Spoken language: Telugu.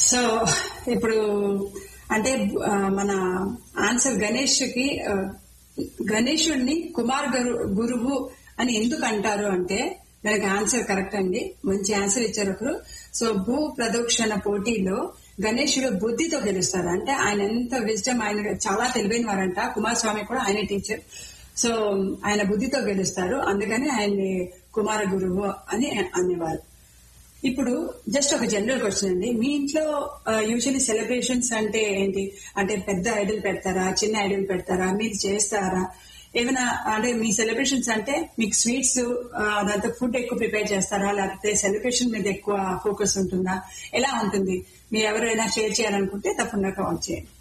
సో ఇప్పుడు అంటే ఆ, మన ఆన్సర్ గణేష్ కి ఆ, గణేశుడిని కుమార్ గురు- గురువు అని ఎందుకు అంటారు అంటే దానికి ఆన్సర్ కరెక్ట్ అండి మంచి ఆన్సర్ ఇచ్చారు ఒకరు సో భూ ప్రదక్షిణ పోటీలో గణేశుడు బుద్ధితో గెలుస్తారు అంటే ఆయన ఎంత విజయం ఆయన చాలా తెలివైన వారంట కుమారస్వామి కూడా ఆయన టీచర్ సో ఆయన బుద్ధితో గెలుస్తారు అందుకని ఆయన్ని కుమార గురువు అని అనేవారు ఇప్పుడు జస్ట్ ఒక జనరల్ క్వశ్చన్ అండి మీ ఇంట్లో యూజువల్లీ సెలబ్రేషన్స్ అంటే ఏంటి అంటే పెద్ద ఐడల్ పెడతారా చిన్న ఐడల్ పెడతారా మీరు చేస్తారా ఏమైనా అంటే మీ సెలబ్రేషన్స్ అంటే మీకు స్వీట్స్ అదంతా ఫుడ్ ఎక్కువ ప్రిపేర్ చేస్తారా లేకపోతే సెలబ్రేషన్ మీద ఎక్కువ ఫోకస్ ఉంటుందా ఎలా ఉంటుంది మీరు ఎవరైనా షేర్ చేయాలనుకుంటే తప్పకుండా కాల్ చేయండి